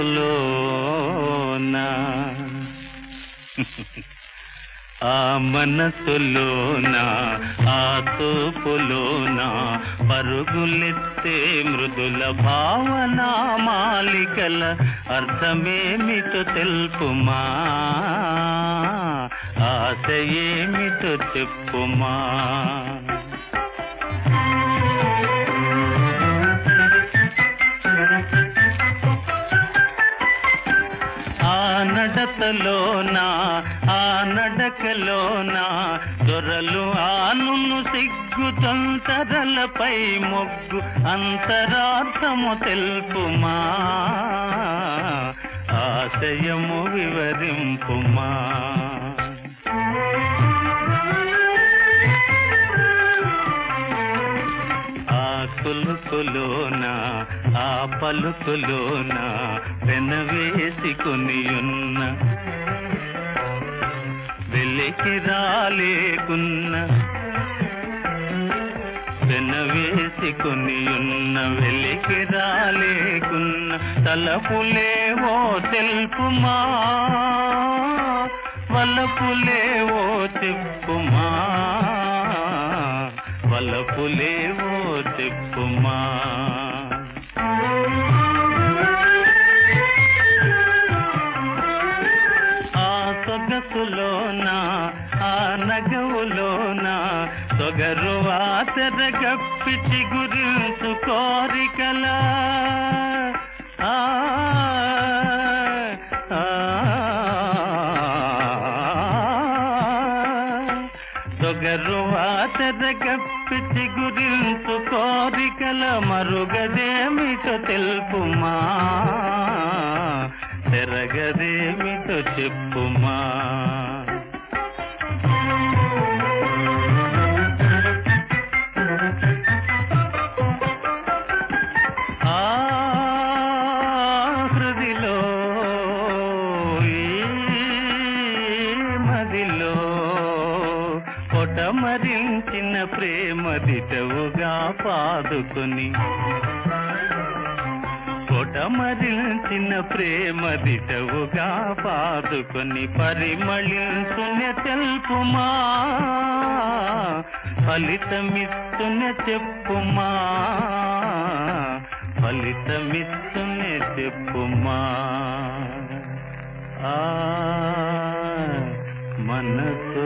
మనసులోనా ఆ మనసులోన ఆ తోపులోన పరుగులెత్తే మృదుల భావన మాలికల అర్థమేమిటో తెలుపుమా ఆశ ఏమిటో చెప్పుమా ఆ నడతలోన ఆ నడకలోన దొరలు ఆనును సిగ్గు తొంతరలపై మొగ్గు అంతరార్థము తెలుపుమా ఆశయము వివరింపుమా ఆ కులుకులోన ఆ పలుకులోన వెనవేసుకుని ఉన్న వెలికి రాలేకున్న వెనవేసుకుని ఉన్న వెలికి రాలేకున్న తలపులేవో తెలుపుమా వలపులేవో చెప్పుమా వలపులేవో చెప్పుమా ఆ సొగసులోన ఆ నగవులోన సొగరు ఆచర గప్పిచి గురించు కోరికల ఆ ఆ, సొగరు ఆచర గప్పిచి గురించు కోరికల మరుగదేమిటో తెలుపుమా తెరగదేమిటో చెప్పుమా ఆ హృదిలో ఈ మదిలో పొటమరించిన ప్రేమ దిటవుగా పాదుకొని పొటమరించిన ప్రేమ దిటవుగా పాదుకొని పరిమళించున తెలుపుమా ఫలితమిస్తున చెప్పుమా ఫలితమిస్తున చెప్పుమా ఆ మనసు